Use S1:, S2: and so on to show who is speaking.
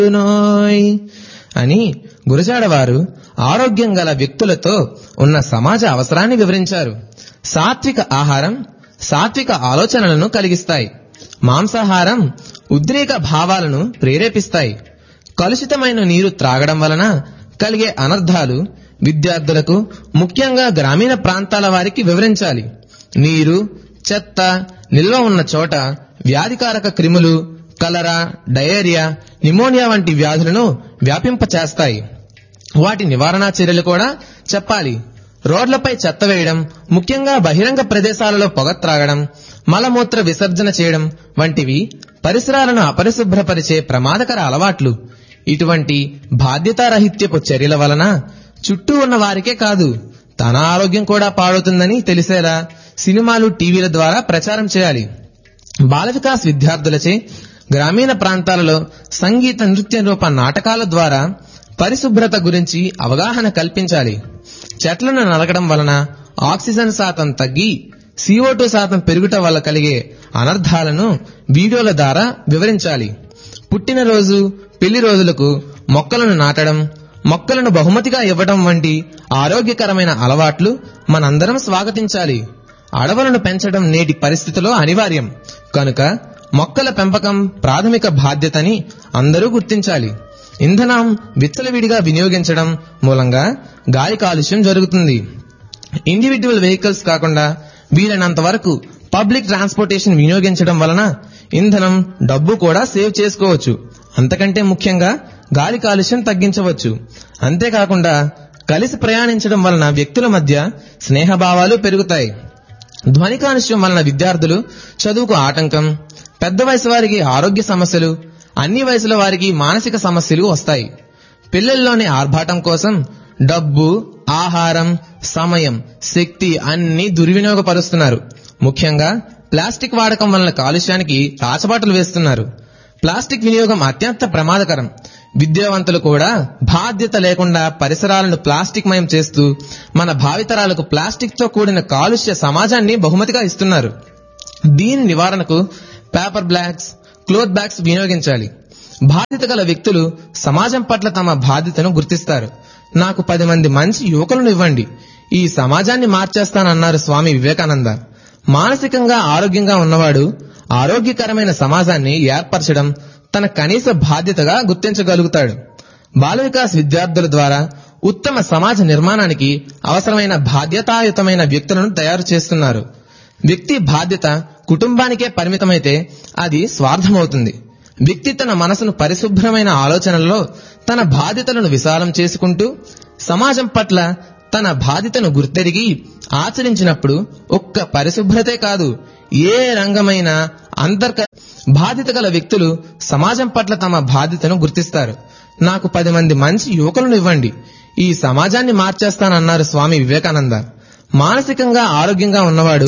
S1: నోయ్ అని గురజాడవారు ఆరోగ్యం గల వ్యక్తులతో ఉన్న సమాజ అవసరాన్ని వివరించారు సాత్విక ఆహారం సాత్విక ఆలోచనలను కలిగిస్తాయి మాంసాహారం ఉద్రేక భావాలను ప్రేరేపిస్తాయి కలుషితమైన నీరు త్రాగడం వలన కలిగే అనర్థాలు విద్యార్థులకు ముఖ్యంగా గ్రామీణ ప్రాంతాల వారికి వివరించాలి నీరు చెత్త నిల్వ ఉన్న చోట వ్యాధికారక క్రిములు కలరా డయేరియా నిమోనియా వంటి వ్యాధులను వ్యాపింపచేస్తాయి వాటి నివారణా చర్యలు కూడా చెప్పాలి రోడ్లపై చెత్త వేయడం ముఖ్యంగా బహిరంగ ప్రదేశాలలో పొగ త్రాగడం మలమూత్ర విసర్జన చేయడం వంటివి పరిసరాలను అపరిశుభ్రపరిచే ప్రమాదకర అలవాట్లు ఇటువంటి బాధ్యతారహిత్యపు చర్యల వలన చుట్టూ ఉన్న వారికే కాదు తన ఆరోగ్యం కూడా పాడవుతుందని తెలిసేలా సినిమాలు టీవీల ద్వారా ప్రచారం చేయాలి బాల వికాస్ విద్యార్థులచే గ్రామీణ ప్రాంతాలలో సంగీత నృత్య రూప నాటకాల ద్వారా పరిశుభ్రత గురించి అవగాహన కల్పించాలి చెట్లను నరకడం వలన ఆక్సిజన్ శాతం తగ్గి CO2 శాతం పెరుగుట వల్ల కలిగే అనర్థాలను వీడియోల ద్వారా వివరించాలి పుట్టినరోజు పెళ్లి రోజులకు మొక్కలను నాటడం మొక్కలను బహుమతిగా ఇవ్వడం వంటి ఆరోగ్యకరమైన అలవాట్లు మనందరం స్వాగతించాలి అడవులను పెంచడం నేటి పరిస్థితిలో అనివార్యం కనుక మొక్కల పెంపకం ప్రాథమిక బాధ్యతని అందరూ గుర్తించాలి ఇంధనం విచ్చలవిడిగా వినియోగించడం మూలంగా గాలి కాలుష్యం జరుగుతుంది ఇండివిడ్యువల్ వెహికల్స్ కాకుండా వీలైనంత వరకు పబ్లిక్ ట్రాన్స్పోర్టేషన్ వినియోగించడం వలన ఇంధనం డబ్బు కూడా సేవ్ చేసుకోవచ్చు అంతకంటే ముఖ్యంగా గాలి కాలుష్యం తగ్గించవచ్చు అంతేకాకుండా కలిసి ప్రయాణించడం వలన వ్యక్తుల మధ్య స్నేహభావాలు పెరుగుతాయి ధ్వని కాలుష్యం వలన విద్యార్థులు చదువుకు ఆటంకం పెద్ద వయసు వారికి ఆరోగ్య సమస్యలు అన్ని వయసుల వారికి మానసిక సమస్యలు వస్తాయి పిల్లల్లోని ఆర్భాటం కోసం డబ్బు ఆహారం సమయం శక్తి అన్ని దుర్వినియోగపరుస్తున్నారు ముఖ్యంగా ప్లాస్టిక్ వాడకం వలన కాలుష్యానికి రాచబాటలు వేస్తున్నారు ప్లాస్టిక్ వినియోగం అత్యంత ప్రమాదకరం విద్యావంతులు కూడా బాధ్యత లేకుండా పరిసరాలను ప్లాస్టిక్ మయం చేస్తూ మన భావితరాలకు ప్లాస్టిక్ తో కూడిన కాలుష్య సమాజాన్ని బహుమతిగా ఇస్తున్నారు దీని నివారణకు పేపర్ బ్లాగ్స్ క్లోత్ బ్యాగ్స్ వినియోగించాలి బాధ్యత గల వ్యక్తులు సమాజం పట్ల తమ బాధ్యతను గుర్తిస్తారు నాకు పది మంది మంచి యువకులను ఇవ్వండి ఈ సమాజాన్ని మార్చేస్తానన్నారు స్వామి వివేకానంద మానసికంగా ఆరోగ్యంగా ఉన్నవాడు ఆరోగ్యకరమైన సమాజాన్ని ఏర్పరచడం తన కనీస బాధ్యతగా గుర్తించగలుగుతాడు బాల వికాస్ విద్యార్థుల ద్వారా ఉత్తమ సమాజ నిర్మాణానికి అవసరమైన బాధ్యతాయుతమైన వ్యక్తులను తయారు చేస్తున్నారు వ్యక్తి బాధ్యత కుటుంబానికే పరిమితమైతే అది స్వార్థమవుతుంది వ్యక్తి తన మనసును పరిశుభ్రమైన ఆలోచనల్లో తన బాధ్యతలను విశాలం చేసుకుంటూ సమాజం పట్ల తన బాధ్యతను గుర్తెరిగి ఆచరించినప్పుడు ఒక్క పరిశుభ్రతే కాదు ఏ రంగమైన అంతర్క బాధ్యత గల వ్యక్తులు సమాజం పట్ల తమ బాధ్యతను గుర్తిస్తారు నాకు పది మంది మంచి యువకులను ఇవ్వండి ఈ సమాజాన్ని మార్చేస్తానన్నారు స్వామి వివేకానంద మానసికంగా ఆరోగ్యంగా ఉన్నవాడు